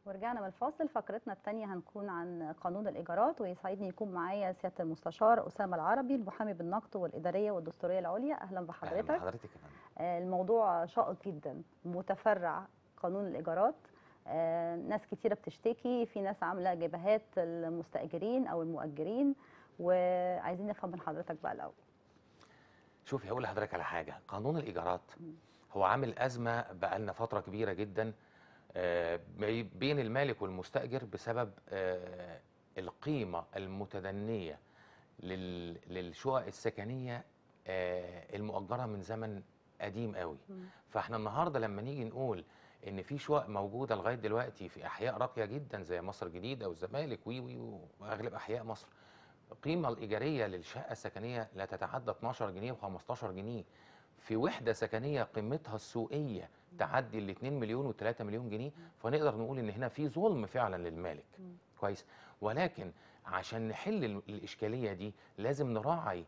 ورجعنا من الفاصل فقرتنا الثانية هنكون عن قانون الإيجارات ويسعدني يكون معايا سيادة المستشار أسامة العربي المحامي بالنقد والإدارية والدستورية العليا أهلا أهلاً بحضرتك بحضرتك يا فندم آه، الموضوع شائك جدا متفرع قانون الإيجارات آه، ناس كتيرة بتشتكي في ناس عاملة جبهات المستأجرين أو المؤجرين وعايزين نفهم من حضرتك بقى الأول شوفي هقول لحضرتك على حاجه قانون الايجارات هو عامل ازمه بقالنا فتره كبيره جدا آه، بي- بين المالك والمستاجر بسبب آه، القيمه المتدنيه لل- للشقق السكنيه آه، المؤجره من زمن قديم قوي فاحنا النهارده لما نيجي نقول ان في شقق موجوده لغايه دلوقتي في احياء راقيه جدا زي مصر الجديده والزمالك وي وي واغلب احياء مصر القيمه الايجاريه للشقه السكنيه لا تتعدى 12 جنيه و15 جنيه في وحده سكنيه قيمتها السوقيه تعدي ال 2 مليون و3 مليون جنيه فنقدر نقول ان هنا في ظلم فعلا للمالك كويس ولكن عشان نحل ال- الاشكاليه دي لازم نراعي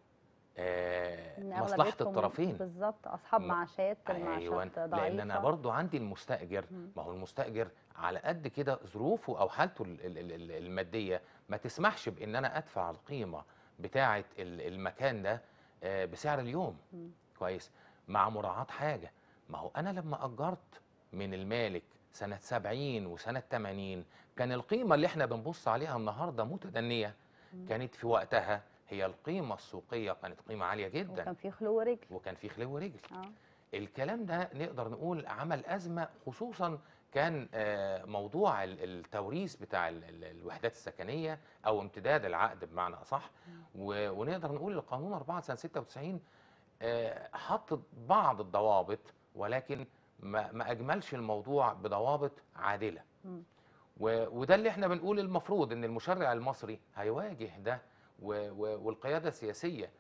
آه إن مصلحه أغلبيتهم الطرفين بالظبط أصحاب م- معاشات ايوه المعاشات ضعيفة لان انا برضو عندي المستاجر مم. ما هو المستاجر على قد كده ظروفه او حالته ال- ال- ال- ال- الماديه ما تسمحش بان انا ادفع القيمه بتاعه ال- المكان ده آه، بسعر اليوم مم. كويس مع مراعاه حاجه ما هو انا لما اجرت من المالك سنه 70 وسنه 80 كان القيمه اللي احنا بنبص عليها النهارده متدنيه مم. كانت في وقتها هي القيمه السوقيه كانت قيمه عاليه جدا وكان في خلو ورجل وكان في خلو ورجل اه الكلام ده نقدر نقول عمل أزمة خصوصا كان آه، موضوع ال- التوريث بتاع ال- ال- الوحدات السكنية أو امتداد العقد بمعنى أصح و- ونقدر نقول القانون 4 سنة 96 آه، حط بعض الضوابط ولكن ما ما أجملش الموضوع بضوابط عادلة مم. و- وده اللي احنا بنقول المفروض ان المشرع المصري هيواجه ده و- و- والقياده السياسيه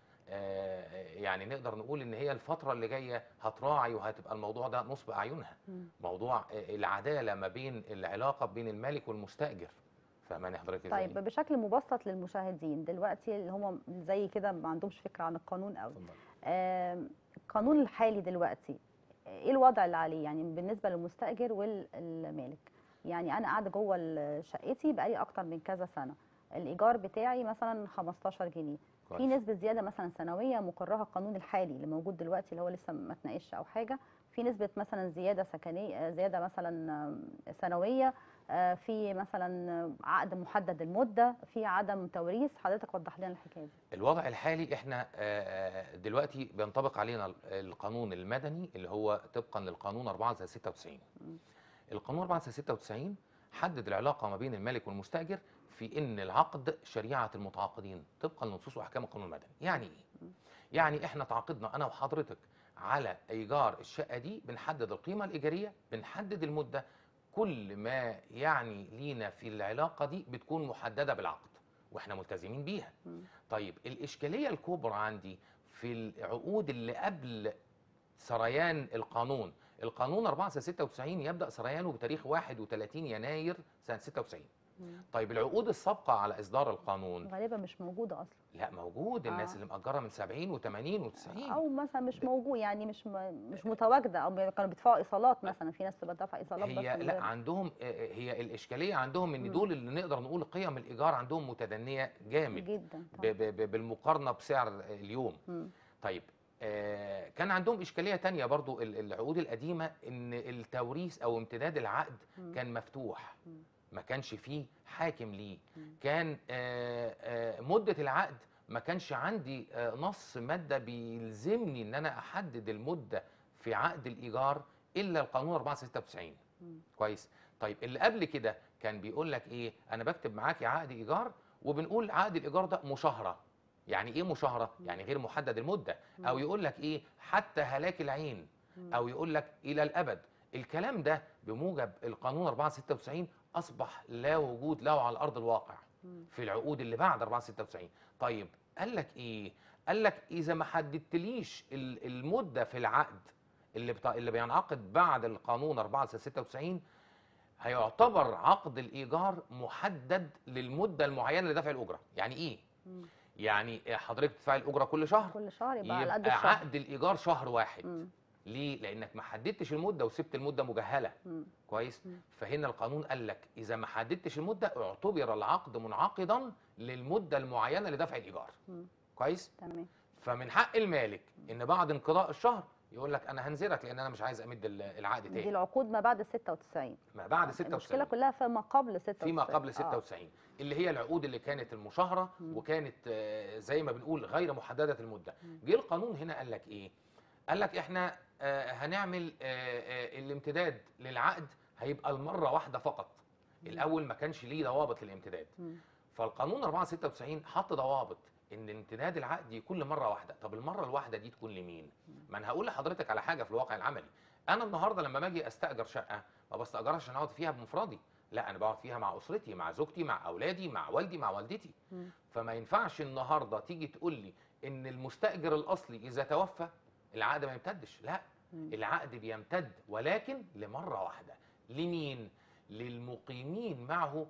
آه، يعني نقدر نقول ان هي الفتره اللي جايه هتراعي وهتبقى الموضوع ده نصب اعينها مم. موضوع آه، العداله ما بين العلاقه بين المالك والمستاجر فاهماني حضرتك ازاي طيب بشكل مبسط للمشاهدين دلوقتي اللي هم زي كده ما عندهمش فكره عن القانون قوي اتفضل. آم، القانون الحالي دلوقتي ايه الوضع اللي عليه يعني بالنسبه للمستاجر والمالك يعني انا قاعده جوه ال- شقتي بقالي اكتر من كذا سنه الايجار بتاعي مثلا 15 جنيه في كويس. نسبه زياده مثلا سنويه مقرها القانون الحالي اللي موجود دلوقتي اللي هو لسه ما اتناقش او حاجه في نسبه مثلا زياده سكنيه زياده مثلا آم، سنويه آه، في مثلا عقد محدد المده في عدم توريث حضرتك وضح لنا الحكايه دي الوضع الحالي احنا آه، آه، دلوقتي بينطبق علينا ال- القانون المدني اللي هو طبقا للقانون 4 سنه 96 القانون 4 سنه 96 حدد العلاقه ما بين المالك والمستاجر في ان العقد شريعه المتعاقدين طبقا لنصوص واحكام القانون المدني يعني ايه يعني احنا تعاقدنا انا وحضرتك على ايجار الشقه دي بنحدد القيمه الايجاريه بنحدد المده كل ما يعني لينا في العلاقه دي بتكون محدده بالعقد واحنا ملتزمين بيها مم. طيب الاشكاليه الكبرى عندي في العقود اللي قبل سريان القانون القانون 4 سنه 96 يبدا سريانه بتاريخ 31 يناير سنه 96 مم. طيب العقود السابقه على اصدار القانون غالبا مش موجوده اصلا لا موجود الناس آه. اللي مأجره من 70 و80 و90 او مثلا مش موجود يعني مش م- مش متواجده او كانوا بيدفعوا ايصالات مثلا في ناس بتبقى دافعه ايصالات بس هي من لا غير- عندهم آه، هي الاشكاليه عندهم ان مم. دول اللي نقدر نقول قيم الايجار عندهم متدنيه جامد جدا ب- طبعا. ب- ب- بالمقارنه بسعر اليوم مم. طيب آه، كان عندهم اشكاليه تانية برضو ال- العقود القديمه ان التوريث او امتداد العقد مم. كان مفتوح مم. ما كانش فيه حاكم ليه مم. كان آه، آه، مده العقد ما كانش عندي آه، نص ماده بيلزمني ان انا احدد المده في عقد الايجار الا القانون 496 مم. كويس طيب اللي قبل كده كان بيقول لك ايه انا بكتب معاكي عقد ايجار وبنقول عقد الايجار ده مشاهره يعني ايه مشاهره مم. يعني غير محدد المده او مم. يقول لك ايه حتى هلاك العين مم. او يقول لك الى الابد الكلام ده بموجب القانون 496 اصبح لا وجود له على ارض الواقع مم. في العقود اللي بعد 496 طيب قال لك ايه قال لك اذا ما حددتليش ال- المده في العقد اللي بتا... اللي بينعقد بعد القانون 496 هيعتبر عقد الايجار محدد للمده المعينه لدفع الاجره يعني ايه مم. يعني حضرتك تدفعي الاجره كل شهر كل شهر يبقى على قد يبقى الشهر عقد الايجار شهر واحد مم. ليه لانك ما حددتش المده وسبت المده مجهله مم. كويس مم. فهنا القانون قال لك اذا ما حددتش المده اعتبر العقد منعقدا للمده المعينه لدفع الايجار مم. كويس تمام فمن حق المالك ان بعد انقضاء الشهر يقول لك انا هنزلك لان انا مش عايز امد ال- العقد دي تاني العقود ما بعد 96 ما بعد المشكله 96 كلها فيما قبل 96 فيما قبل آه. 96 اللي هي العقود اللي كانت المشاهره مم. وكانت آه، زي ما بنقول غير محدده المده مم. جه القانون هنا قال لك ايه قال لك احنا آه، هنعمل آه، آه، الامتداد للعقد هيبقى المره واحده فقط مم. الاول ما كانش ليه ضوابط للامتداد مم. فالقانون 496 حط ضوابط ان امتداد العقد يكون لمره واحده طب المره الواحده دي تكون لمين ما انا هقول لحضرتك على حاجه في الواقع العملي انا النهارده لما باجي استاجر شقه ما بستاجرهاش عشان اقعد فيها بمفردي لا انا بقعد فيها مع اسرتي مع زوجتي مع اولادي مع والدي مع والدتي مم. فما ينفعش النهارده تيجي تقول لي ان المستاجر الاصلي اذا توفى العقد ما يمتدش لا مم. العقد بيمتد ولكن لمره واحده لمين للمقيمين معه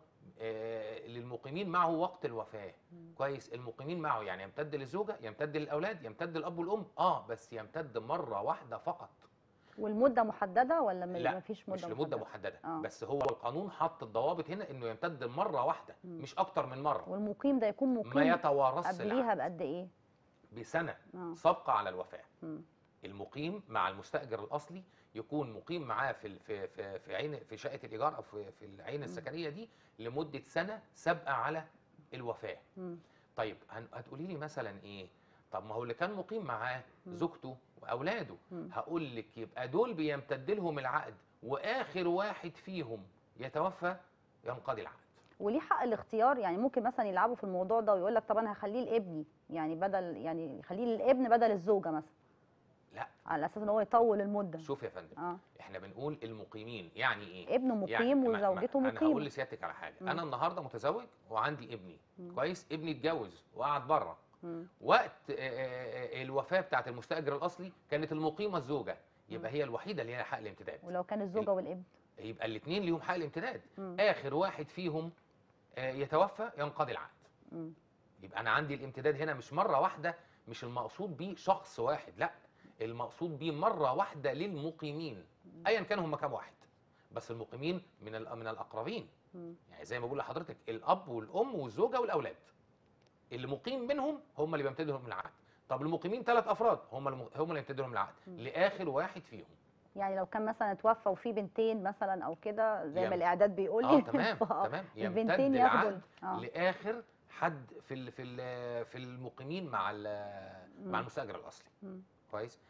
آه للمقيمين معه وقت الوفاه مم. كويس المقيمين معه يعني يمتد للزوجه يمتد للاولاد يمتد للاب والام اه بس يمتد مره واحده فقط والمده محدده ولا م- لا، مفيش مده مش لمده محدده آه. بس هو القانون حط الضوابط هنا انه يمتد مره واحده مم. مش اكتر من مره والمقيم ده يكون ما مقيم يتوارثش قبليها بقد ايه بسنه اه سابقه على الوفاه مم. المقيم مع المستاجر الاصلي يكون مقيم معاه في ال- في في في عين في شقه الايجار او في في العين السكنيه دي لمده سنه سابقه على الوفاه مم. طيب هن- هتقولي لي مثلا ايه طب ما هو اللي كان مقيم معاه مم. زوجته واولاده مم. هقول لك يبقى دول بيمتد لهم العقد واخر واحد فيهم يتوفى ينقضي العقد وليه حق الاختيار يعني ممكن مثلا يلعبوا في الموضوع ده ويقول لك طب انا هخليه لابني يعني بدل يعني يخليه للابن بدل الزوجه مثلا لا. على اساس ان هو يطول المده شوف يا فندم اه احنا بنقول المقيمين يعني ايه ابنه مقيم ما- ما- وزوجته انا هقول مقيمه لسيادتك على حاجه مم. انا النهارده متزوج وعندي ابني مم. كويس ابني اتجوز وقعد بره مم. وقت آه، آه، آه، الوفاه بتاعت المستاجر الاصلي كانت المقيمه الزوجه يبقى مم. هي الوحيده اللي ليها حق الامتداد ولو كان الزوجه والابن يبقى الاثنين ليهم حق الامتداد مم. اخر واحد فيهم آه، يتوفى ينقضي العقد مم. يبقى انا عندي الامتداد هنا مش مره واحده مش المقصود بيه شخص واحد لا المقصود بيه مره واحده للمقيمين ايا كانوا هم كام واحد بس المقيمين من ال- من الاقربين مم. يعني زي ما بقول لحضرتك الاب والام والزوجه والاولاد اللي مقيم منهم هم اللي بيمتد لهم العقد طب المقيمين ثلاث افراد هم الم... هم اللي يمتد لهم العقد مم. لاخر واحد فيهم يعني لو كان مثلا اتوفى وفي بنتين مثلا او كده زي يم- ما الاعداد بيقول لي اه تمام فآه، تمام يمتد البنتين ياخدوا العقد ال- اه لاخر حد في ال... في ال... في المقيمين مع ال... مع مم. المستاجر الاصلي مم. كويس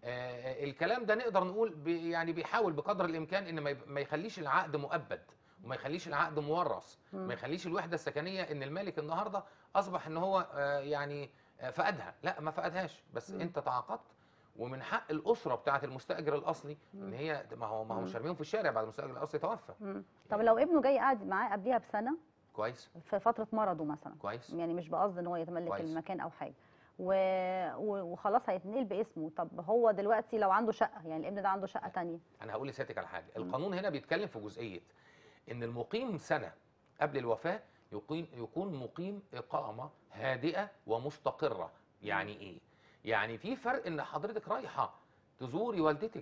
آه الكلام ده نقدر نقول بي يعني بيحاول بقدر الامكان ان ما, يب... ما يخليش العقد مؤبد وما يخليش العقد مورث مم. ما يخليش الوحده السكنيه ان المالك النهارده اصبح ان هو آه يعني آه فقدها لا ما فقدهاش بس مم. انت تعاقدت ومن حق الاسره بتاعه المستاجر الاصلي ان مم. هي ما هو ما هو مم. مش هرميهم في الشارع بعد المستاجر الاصلي توفى مم. طب لو ابنه جاي قاعد معاه قبليها بسنه كويس في فتره مرضه مثلا كويس يعني مش بقصد ان هو يتملك كويس. المكان او حاجه و... و- وخلاص هيتنقل باسمه طب هو دلوقتي لو عنده شقه يعني الابن ده عنده شقه تانية انا هقول لسيادتك على حاجه مم. القانون هنا بيتكلم في جزئيه ان المقيم سنه قبل الوفاه يقيم يكون مقيم اقامه هادئه ومستقره يعني ايه يعني في فرق ان حضرتك رايحه تزوري والدتك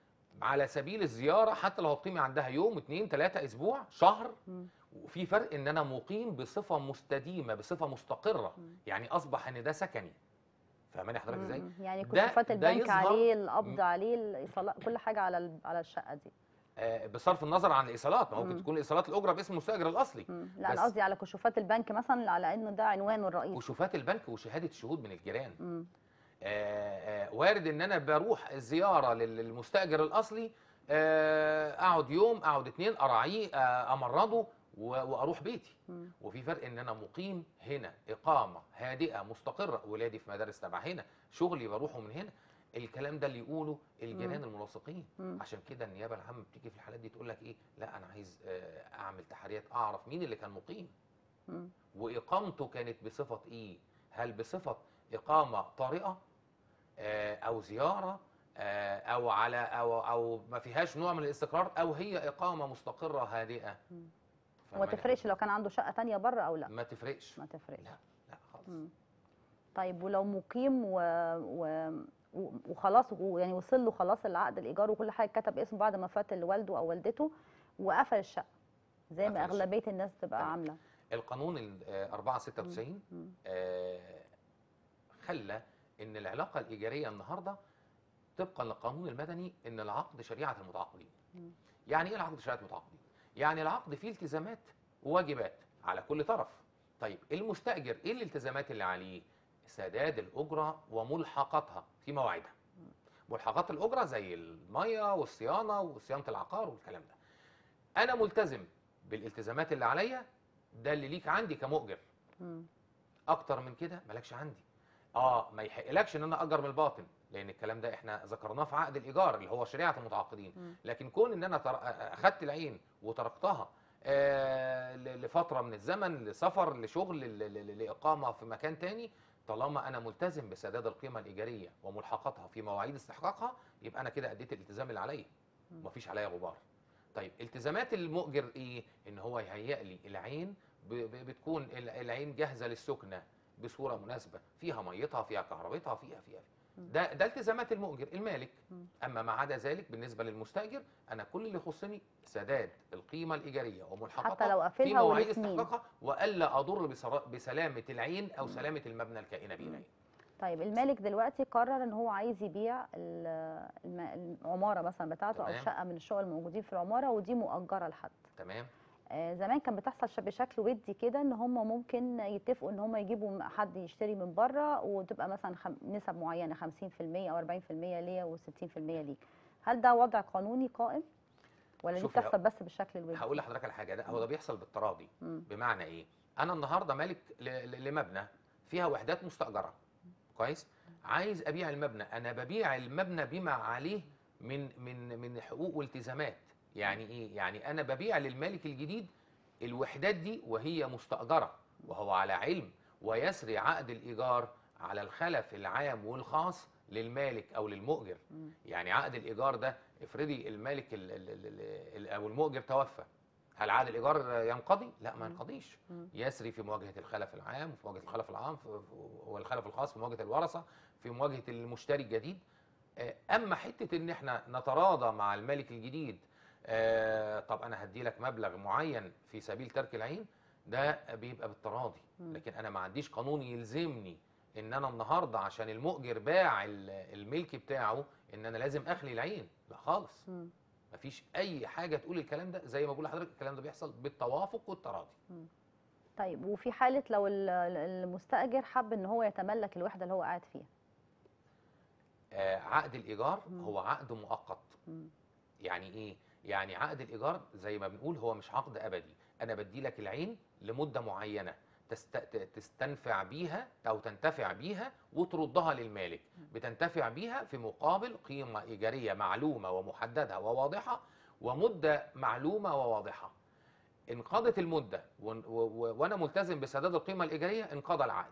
على سبيل الزياره حتى لو هتقيمي عندها يوم اتنين تلاته اسبوع شهر مم. وفي فرق ان انا مقيم بصفه مستديمه بصفه مستقره مم. يعني اصبح ان ده سكني فاهماني حضرتك ازاي مم. يعني ده- كشوفات ده البنك يظهر- عليه القبض مم. عليه الايصالات كل حاجه على ال- على الشقه دي آه، بصرف النظر عن الايصالات ما ممكن مم. تكون الايصالات الاجره باسم المستاجر الاصلي مم. لا انا بس- قصدي على كشوفات البنك مثلا على انه ده عنوانه الرئيسي وشوفات البنك وشهاده الشهود من الجيران مم. آه، آه، وارد ان انا بروح زياره لل- للمستاجر الاصلي آه، اقعد يوم اقعد اتنين اراعيه آه، امرضه و- واروح بيتي مم. وفي فرق ان انا مقيم هنا اقامه هادئه مستقره ولادي في مدارس تبع هنا شغلي بروحه من هنا الكلام ده اللي يقوله الجيران الملاصقين مم. عشان كده النيابه العامه بتيجي في الحالات دي تقول لك ايه لا انا عايز آه، اعمل تحريات اعرف مين اللي كان مقيم مم. واقامته كانت بصفه ايه هل بصفه اقامه طارئه آه، او زياره آه، او على او او ما فيهاش نوع من الاستقرار او هي اقامه مستقره هادئه مم. وما فاهماني؟ تفرقش لو كان عنده شقه تانية بره او لا ما تفرقش ما تفرقش لا لا خالص مم. طيب ولو مقيم و... و... و- وخلاص و- يعني وصل له خلاص العقد الايجار وكل حاجه كتب اسمه بعد ما فات لوالده او والدته وقفل الشقه زي ما قفل الشقة. اغلبيه الناس بتبقى تمام. عامله القانون ال- آه، 496 مم. آه، خلى ان العلاقه الايجاريه النهارده طبقا للقانون المدني ان العقد شريعه المتعاقدين. مم. يعني ايه العقد شريعه المتعاقدين؟ يعني العقد فيه التزامات وواجبات على كل طرف. طيب المستاجر ايه الالتزامات اللي عليه؟ سداد الاجره وملحقاتها في مواعيدها. ملحقات الاجره زي الميه والصيانه وصيانه العقار والكلام ده. انا ملتزم بالالتزامات اللي عليا ده اللي ليك عندي كمؤجر. مم. اكتر من كده مالكش عندي اه ما يحقلكش ان انا اجر من الباطن لان الكلام ده احنا ذكرناه في عقد الايجار اللي هو شريعه المتعاقدين مم. لكن كون ان انا تر... اخدت العين وتركتها آه ل- لفتره من الزمن لسفر لشغل ل... ل... لاقامه في مكان تاني طالما انا ملتزم بسداد القيمه الايجاريه وملحقاتها في مواعيد استحقاقها يبقى انا كده اديت الالتزام اللي عليا مم. ومفيش عليا غبار طيب التزامات المؤجر ايه ان هو يهيئ لي العين ب- ب- بتكون ال- العين جاهزه للسكنه بصوره مناسبه فيها ميتها فيها كهربتها فيها فيها مم. ده ده التزامات المؤجر المالك مم. اما ما عدا ذلك بالنسبه للمستاجر انا كل اللي يخصني سداد القيمه الايجاريه وملحقاتها حتى لو في قافلها مواعيد ولسنين استحقاقها والا اضر بسرا- بسلامه العين او سلامه المبنى الكائنه به مم. العين طيب المالك دلوقتي قرر ان هو عايز يبيع ال- الم- العماره مثلا بتاعته او تمام. شقه من الشقق الموجودين في العماره ودي مؤجره لحد تمام آه، زمان كان بتحصل ش- بشكل ودي كده ان هم ممكن يتفقوا ان هم يجيبوا م- حد يشتري من بره وتبقى مثلا خم... نسب معينه 50% او 40% ليا و60% ليك هل ده وضع قانوني قائم ولا دي شوفي، بتحصل بس بالشكل الودي هقول لحضرتك على حاجه ده هو ده بيحصل بالتراضي مم. بمعنى ايه انا النهارده مالك ل- ل- لمبنى فيها وحدات مستاجره كويس عايز ابيع المبنى انا ببيع المبنى بما عليه من من من حقوق والتزامات يعني ايه يعني انا ببيع للمالك الجديد الوحدات دي وهي مستاجره وهو على علم ويسري عقد الايجار على الخلف العام والخاص للمالك او للمؤجر مم. يعني عقد الايجار ده افرضي المالك ال ال ال ال او المؤجر توفى هل عقد الايجار ينقضي لا ما مم. ينقضيش مم. يسري في مواجهه الخلف العام وفي مواجهه الخلف العام في- في- والخلف الخاص في مواجهه الورثه في مواجهه المشتري الجديد آه، اما حته ان احنا نتراضى مع المالك الجديد آه، طب انا هدي لك مبلغ معين في سبيل ترك العين ده بيبقى بالتراضي مم. لكن انا ما عنديش قانون يلزمني ان انا النهارده عشان المؤجر باع ال- الملك بتاعه ان انا لازم اخلي العين لا خالص مم. مفيش اي حاجه تقول الكلام ده زي ما بقول لحضرتك الكلام ده بيحصل بالتوافق والتراضي طيب وفي حاله لو ال- ال- المستاجر حب ان هو يتملك الوحده اللي هو قاعد فيها آه عقد الايجار مم. هو عقد مؤقت مم. يعني ايه يعني عقد الايجار زي ما بنقول هو مش عقد ابدي انا بدي لك العين لمده معينه تست... ت- تستنفع بيها او تنتفع بيها وتردها للمالك بتنتفع بيها في مقابل قيمه ايجاريه معلومه ومحدده وواضحه ومده معلومه وواضحه انقضت المده ون- و... و... وانا ملتزم بسداد القيمه الايجاريه انقضى العقد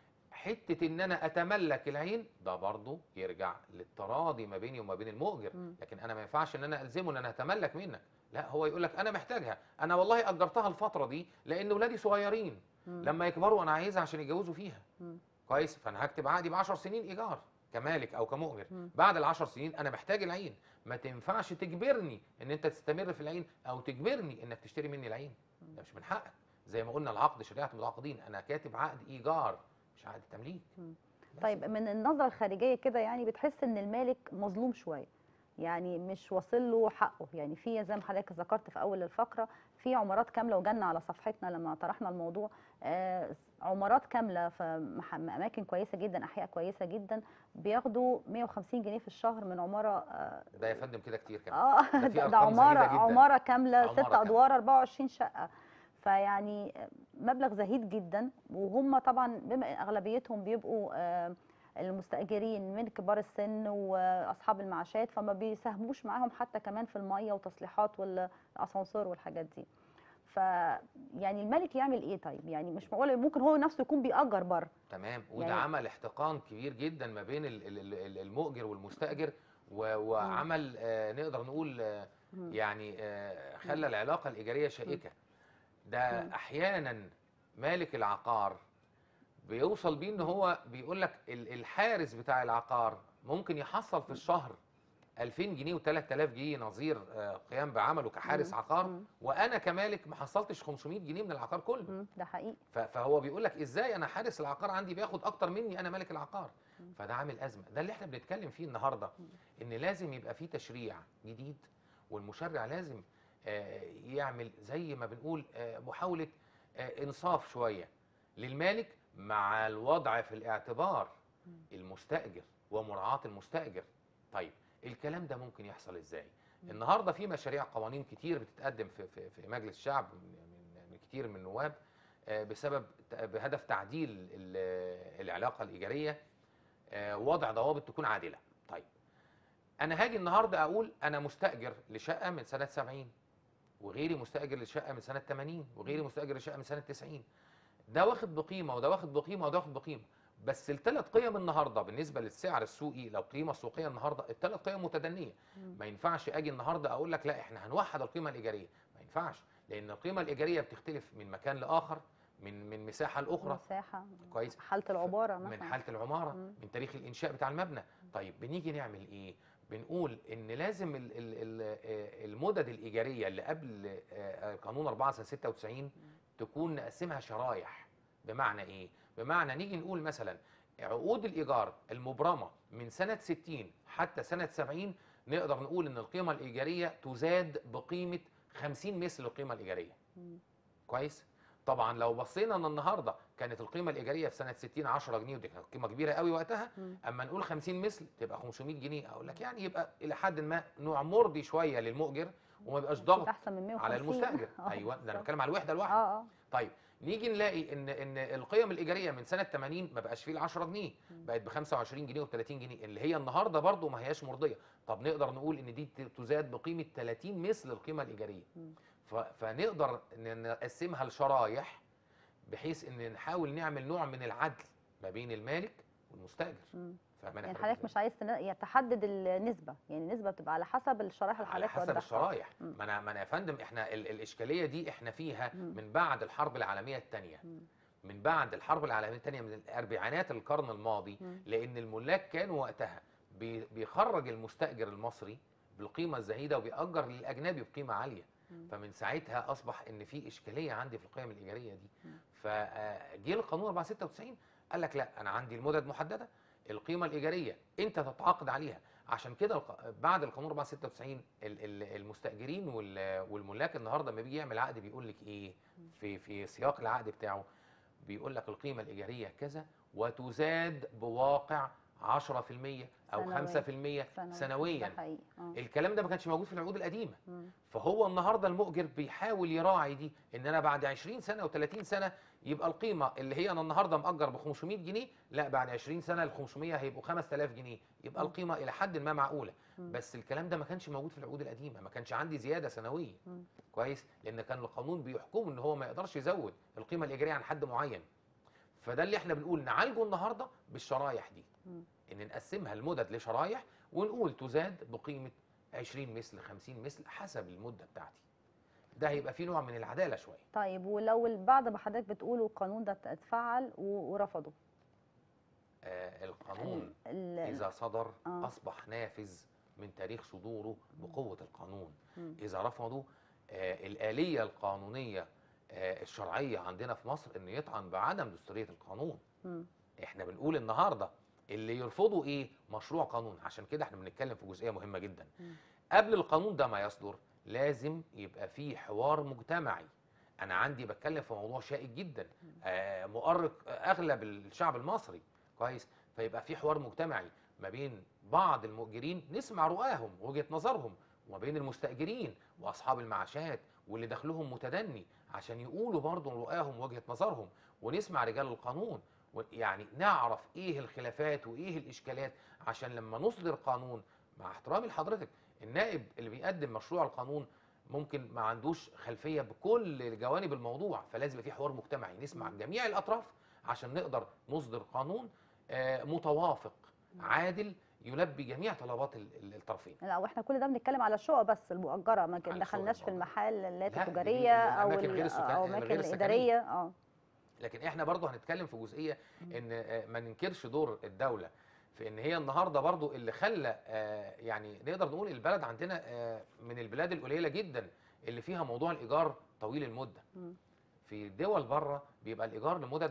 حته ان انا اتملك العين ده برضه يرجع للتراضي ما بيني وما بين المؤجر مم. لكن انا ما ينفعش ان انا الزمه ان انا اتملك منك لا هو يقول لك انا محتاجها انا والله اجرتها الفتره دي لان ولادي صغيرين مم. لما يكبروا انا عايزها عشان يتجوزوا فيها مم. كويس فانا هكتب عقدي ب 10 سنين ايجار كمالك او كمؤجر مم. بعد ال 10 سنين انا محتاج العين ما تنفعش تجبرني ان انت تستمر في العين او تجبرني انك تشتري مني العين ده مش من حقك زي ما قلنا العقد شريعه المتعاقدين انا كاتب عقد ايجار مش عقد تمليك مم. بس. طيب من النظره الخارجيه كده يعني بتحس ان المالك مظلوم شويه يعني مش واصل له حقه يعني في زي ما حضرتك ذكرت في اول الفقره في عمارات كامله وجالنا على صفحتنا لما طرحنا الموضوع آه، عمارات كامله في مح- اماكن كويسه جدا احياء كويسه جدا بياخدوا 150 جنيه في الشهر من عماره اه ده يا فندم كده كتير كمان آه، ده في ده, ده أرقام زهيدة عماره جداً. عماره كامله عمارة ست كاملة. ادوار 24 شقه فيعني مبلغ زهيد جدا وهم طبعا بما اغلبيتهم بيبقوا آه، المستاجرين من كبار السن واصحاب المعاشات فما بيساهموش معاهم حتى كمان في الميه وتصليحات والاسانسير والحاجات دي ف يعني الملك يعمل ايه طيب يعني مش معقول ممكن هو نفسه يكون بيأجر بره تمام وده يعني- عمل احتقان كبير جدا ما بين ال- ال- ال- المؤجر والمستاجر و- وعمل آه نقدر نقول آه مم. يعني آه خلى العلاقه الايجاريه شائكه ده مم. احيانا مالك العقار بيوصل بيه ان هو بيقول لك ال- الحارس بتاع العقار ممكن يحصل في الشهر 2000 جنيه و3000 جنيه نظير آه، قيام بعمله كحارس مم. عقار مم. وانا كمالك ما حصلتش 500 جنيه من العقار كله مم. ده حقيقي ف- فهو بيقول لك ازاي انا حارس العقار عندي بياخد اكتر مني انا مالك العقار مم. فده عامل ازمه ده اللي احنا بنتكلم فيه النهارده مم. ان لازم يبقى في تشريع جديد والمشرع لازم آه، يعمل زي ما بنقول آه، محاوله آه، انصاف شويه للمالك مع الوضع في الاعتبار مم. المستاجر ومراعاه المستاجر طيب الكلام ده ممكن يحصل ازاي مم. النهارده في مشاريع قوانين كتير بتتقدم في في, في مجلس الشعب من, من, من كتير من النواب آه، بسبب بهدف تعديل ال- العلاقه الايجاريه آه، وضع ضوابط تكون عادله طيب انا هاجي النهارده اقول انا مستاجر لشقه من سنه 70 وغيري مستاجر لشقه من سنه 80 وغيري مستاجر لشقه من سنه 90 ده واخد بقيمه وده واخد بقيمه وده واخد بقيمه بس الثلاث قيم النهارده بالنسبه للسعر السوقي لو قيمه سوقيه النهارده الثلاث قيم متدنيه مم. ما ينفعش اجي النهارده اقول لك لا احنا هنوحد القيمه الايجاريه ما ينفعش لان القيمه الايجاريه بتختلف من مكان لاخر من من مساحه لاخرى مساحه كويس حاله العباره مثلا من حاله العماره مم. من تاريخ الانشاء بتاع المبنى طيب بنيجي نعمل ايه بنقول ان لازم ال- ال- ال- آه، المدد الايجاريه اللي قبل آه، آه، قانون 4 سنه 96 تكون نقسمها شرايح بمعنى ايه بمعنى نيجي نقول مثلا عقود الايجار المبرمه من سنه 60 حتى سنه 70 نقدر نقول ان القيمه الايجاريه تزاد بقيمه 50 مثل القيمه الايجاريه مم. كويس طبعا لو بصينا ان النهارده كانت القيمه الايجاريه في سنه 60 10 جنيه ودي كانت قيمه كبيره قوي وقتها مم. اما نقول 50 مثل تبقى 500 جنيه اقول لك يعني يبقى الى حد ما نوع مرضي شويه للمؤجر وما يبقاش أكيد ضغط احسن من 150 على المستاجر آه، ايوه ده انا بالظبط. بتكلم على الوحده الواحده اه اه طيب نيجي نلاقي ان ان القيم الايجاريه من سنه 80 ما بقاش فيه ال 10 جنيه مم. بقت ب 25 جنيه و 30 جنيه اللي هي النهارده برضو ما هياش مرضيه طب نقدر نقول ان دي ت- تزاد بقيمه 30 مثل القيمه الايجاريه مم. ف- فنقدر ن- نقسمها لشرايح بحيث ان نحاول نعمل نوع من العدل ما بين المالك والمستاجر مم. فاهماني يعني حضرتك حضرتك مش عايز تن- يعني تحدد النسبه يعني النسبه بتبقى على حسب الشرائح اللي على حضرتك حسب وضحتها. الشرايح مم. ما انا ما انا يا فندم احنا ال- الاشكاليه دي احنا فيها مم. من بعد الحرب العالميه الثانيه مم. من بعد الحرب العالميه الثانيه من الاربعينات القرن الماضي مم. لان الملاك كانوا وقتها بي- بيخرج المستاجر المصري بالقيمه الزهيده وبيأجر للاجنبي بقيمه عاليه مم. فمن ساعتها اصبح ان في اشكاليه عندي في القيم الايجاريه دي مم. فجه القانون 496 قال لك لا انا عندي المدد محدده القيمه الايجاريه انت تتعاقد عليها عشان كده الق- بعد القانون 496 ال- ال- المستاجرين وال- والملاك النهارده لما بيجي يعمل عقد بيقول لك ايه في في سياق العقد بتاعه بيقول لك القيمه الايجاريه كذا وتزاد بواقع 10% او سنوياً. 5% سنوي. سنويا ده حقيقي اه الكلام ده ما كانش موجود في العقود القديمه مم. فهو النهارده المؤجر بيحاول يراعي دي ان انا بعد 20 سنه و30 سنه يبقى القيمه اللي هي انا النهارده مأجر ب 500 جنيه لا بعد 20 سنه ال 500 هيبقوا 5000 جنيه يبقى مم. القيمه الى حد ما معقوله مم. بس الكلام ده ما كانش موجود في العقود القديمه ما كانش عندي زياده سنويه مم. كويس لان كان القانون بيحكم ان هو ما يقدرش يزود القيمه الايجاريه عن حد معين فده اللي احنا بنقول نعالجه النهارده بالشرايح دي مم. ان نقسمها المدد لشرايح ونقول تزاد بقيمه 20 مثل 50 مثل حسب المده بتاعتي ده هيبقى فيه نوع من العداله شويه طيب ولو ال- بعد ما حضرتك بتقولوا القانون ده اتفعل و- ورفضوا آه القانون ال- اذا صدر آه. اصبح نافذ من تاريخ صدوره بقوه القانون مم. اذا رفضوا آه الاليه القانونيه آه الشرعيه عندنا في مصر انه يطعن بعدم دستوريه القانون مم. احنا بنقول النهارده اللي يرفضوا ايه مشروع قانون عشان كده احنا بنتكلم في جزئيه مهمه جدا مم. قبل القانون ده ما يصدر لازم يبقى فيه حوار مجتمعي انا عندي بتكلم في موضوع شائك جدا آه مؤرق اغلب الشعب المصري كويس فيبقى في حوار مجتمعي ما بين بعض المؤجرين نسمع رؤاهم وجهه نظرهم وما بين المستاجرين واصحاب المعاشات واللي دخلهم متدني عشان يقولوا برضه رؤاهم وجهه نظرهم ونسمع رجال القانون و- يعني نعرف ايه الخلافات وايه الاشكالات عشان لما نصدر قانون مع احترامي لحضرتك النائب اللي بيقدم مشروع القانون ممكن ما عندوش خلفيه بكل جوانب الموضوع فلازم يبقى في حوار مجتمعي نسمع جميع الاطراف عشان نقدر نصدر قانون آه، متوافق عادل يلبي جميع طلبات ال- ال- الطرفين لا واحنا كل ده بنتكلم على الشقق بس المؤجره ما على دخلناش الشقق في المحال اللي لا، دي- التجاريه دي او الأماكن ال- غير السكان- او غير الاماكن السكنية. الاداريه اه لكن احنا برضه هنتكلم في جزئيه ان آه، ما ننكرش دور الدوله في ان هي النهارده برضو اللي خلى آه، يعني نقدر نقول البلد عندنا آه، من البلاد القليله جدا اللي فيها موضوع الايجار طويل المده مم. في دول بره بيبقى الايجار لمدد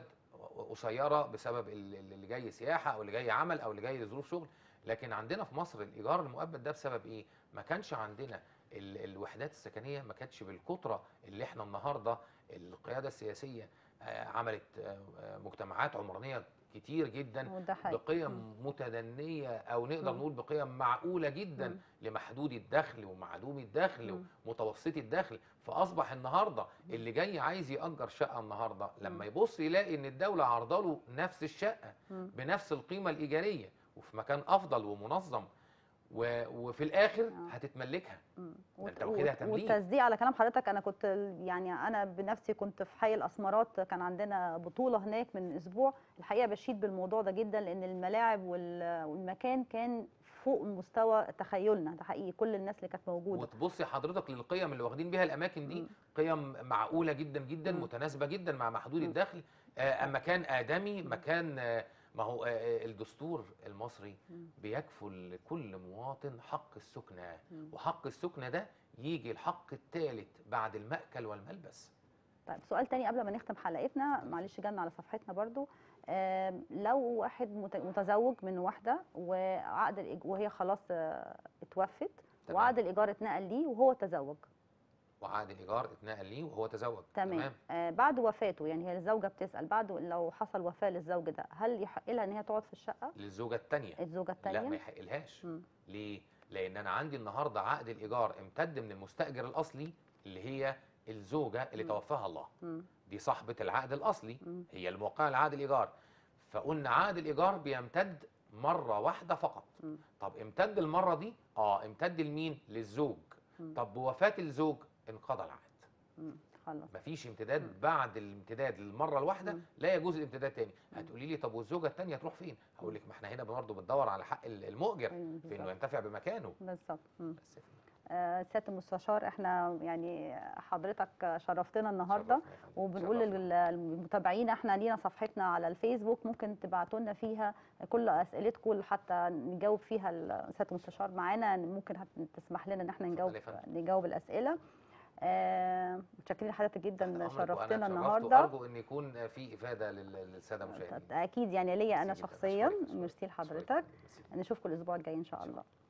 قصيره بسبب ال- ال- اللي جاي سياحه او اللي جاي عمل او اللي جاي لظروف شغل لكن عندنا في مصر الايجار المؤبد ده بسبب ايه ما كانش عندنا ال- الوحدات السكنيه ما كانتش بالكتره اللي احنا النهارده القياده السياسيه آه، عملت آه، آه، مجتمعات عمرانيه كتير جدا وده حقيقي. بقيم متدنيه او نقدر مم. نقول بقيم معقوله جدا مم. لمحدود الدخل ومعدوم الدخل مم. ومتوسطي الدخل فاصبح النهارده اللي جاي عايز ياجر شقه النهارده لما مم. يبص يلاقي ان الدوله عارضه له نفس الشقه مم. بنفس القيمه الايجاريه وفي مكان افضل ومنظم و... وفي الاخر آه. هتتملكها مم. ده أنت وت- واخدها وت- تمليك. والتصديق على كلام حضرتك انا كنت ال- يعني انا بنفسي كنت في حي الاسمرات كان عندنا بطوله هناك من اسبوع الحقيقه بشيد بالموضوع ده جدا لان الملاعب وال- والمكان كان فوق مستوى تخيلنا ده حقيقي كل الناس اللي كانت موجوده وتبصي حضرتك للقيم اللي واخدين بيها الاماكن دي مم. قيم معقوله جدا جدا مم. متناسبه جدا مع محدود مم. الدخل آه، مكان ادمي مم. مكان آه، ما هو آه، آه، الدستور المصري مم. بيكفل لكل مواطن حق السكنه مم. وحق السكنه ده يجي الحق الثالث بعد المأكل والملبس طيب سؤال تاني قبل ما نختم حلقتنا معلش جالنا على صفحتنا برضو آم، لو واحد مت- متزوج من واحده وعقد الإيج- وهي خلاص آه، اتوفت تمام. وعقد الايجار اتنقل ليه وهو تزوج وعقد الايجار اتنقل ليه وهو تزوج تمام آه بعد وفاته يعني هي الزوجه بتسال بعد لو حصل وفاه للزوج ده هل يحق لها ان هي تقعد في الشقه للزوجه الثانيه الزوجه لا ما الثانيه يحقلهاش ليه؟ لأن أنا عندي النهارده عقد الإيجار امتد من المستأجر الأصلي اللي هي الزوجة اللي مم. توفاها الله دي صاحبة العقد الأصلي مم. هي الموقعة لعقد الإيجار فقلنا عقد الإيجار بيمتد مرة واحدة فقط مم. طب امتد المرة دي؟ اه امتد لمين؟ للزوج مم. طب بوفاة الزوج انقضى العقد مم. خلاص مفيش امتداد مم. بعد الامتداد للمره الواحده مم. لا يجوز الامتداد تاني مم. هتقولي لي طب والزوجه الثانيه تروح فين هقول لك ما احنا هنا برضه بندور على حق المؤجر أيوة في انه بالظبط. ينتفع بمكانه بالظبط مم. بس آه سياده المستشار احنا يعني حضرتك شرفتنا النهارده شرفنا يا فندم. وبنقول شرفنا. لل- للمتابعين احنا لينا صفحتنا على الفيسبوك ممكن تبعتوا لنا فيها كل اسئلتكم حتى نجاوب فيها ال- سياده المستشار معانا ممكن هت- تسمح لنا ان احنا نجاوب اتفضلي يا فندم. نجاوب الاسئله آه، متشكرين لحضرتك جدا تحت أمرك وأنا شرفتنا اتشرفت النهارده وارجو ان يكون في افاده لل- للساده المشاهدين اكيد يعني ليا انا ميرسي جداً. شخصيا أشكرك، أشكرك، ميرسي أشكرك. لحضرتك ميرسي. نشوفكم الاسبوع الجاي ان شاء الله